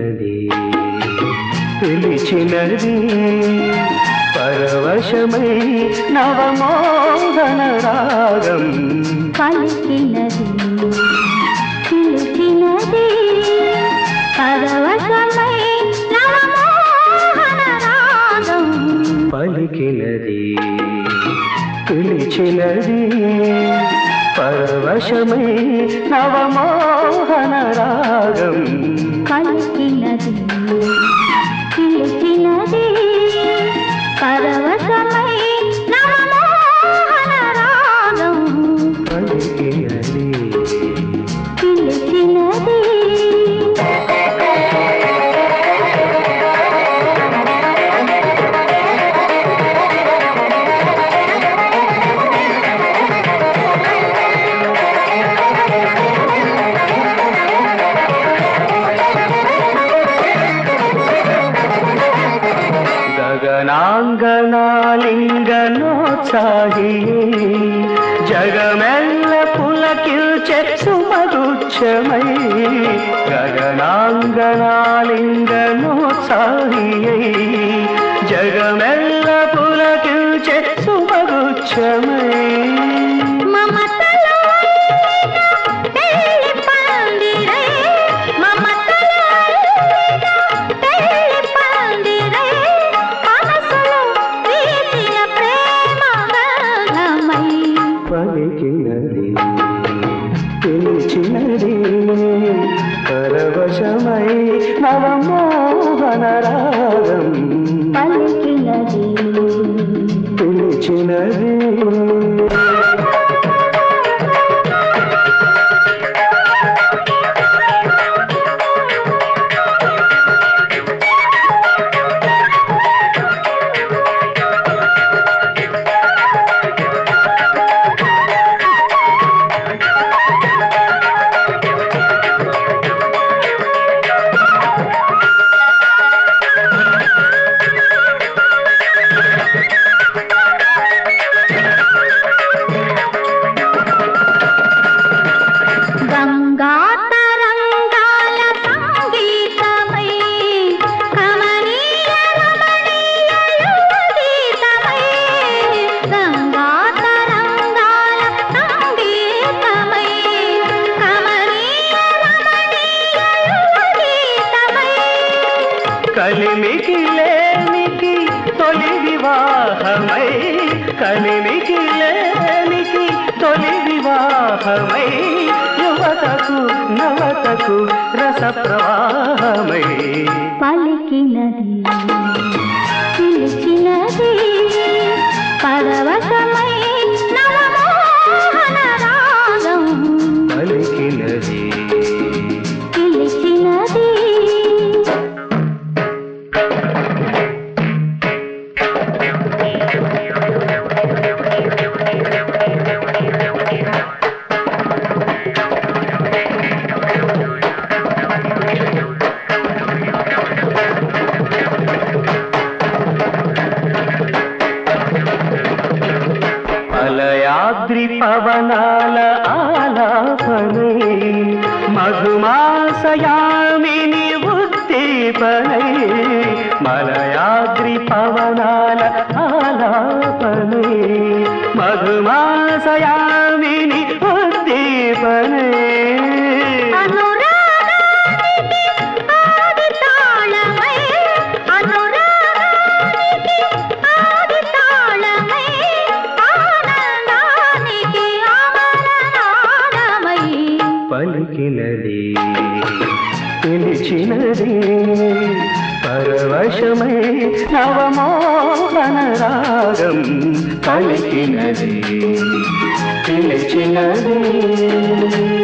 పలికినది పిలిచినది పరవశమై నవమోహన రాగం పలికినది పిలిచినది పరవశమై నవమోహన రాగం పలికినది పిలిచినది పరవశమై నవమోహన రాగం పలికినది పిలిచినది పరవశమై నవమోహన రాగం పలికినది పిలిచినది గగనాంగనాలింగనోత్సాహి జగమెల్ల పులకిల్చె సుమగుచ్చమై గగనాంగనాలింగనోత్సాహి జగమెల్ల పులకిల్చె సుమగుచ్చమై మమతలో పెళ్లి పందిరై మమతలో పెళ్లి పందిరై మనసులో వీచిన ప్రేమ గానమై పలికినది పిలిచినది పరవశమై నవమోహన రాగం పలికినది పిలిచినది గంగా తరంగాల సంగీతమై కమనీయ రమణీయ యువగీతమై గంగా తరంగాల సంగీతమై కమనీయ రమణీయ యువగీతమై కలిమికి లేనికి తొలి వివాహమై కలిమికి లేనికి తొలి వివాహమై యువతకు నవతకు రస ప్రవాహమై పలికినది పిలిచినది పరవశమై నవమోహన రాగం పలికినది పిలిచినది అలయాద్రి పవనాల ఆలాపనై మధుమాసయామిని ఉద్దీపనై మలయాద్రి పవనాల ఆలాపనై మధుమాసయామిని ఉద్దీపనై అనురాగానికి ఆది తాళమై అనురాగానికి ఆది తాళమై ఆనందానికి అమరనాదమై పలికినది పిలిచినది పరవశమై నవమోహన రాగం పలికినది పిలిచినది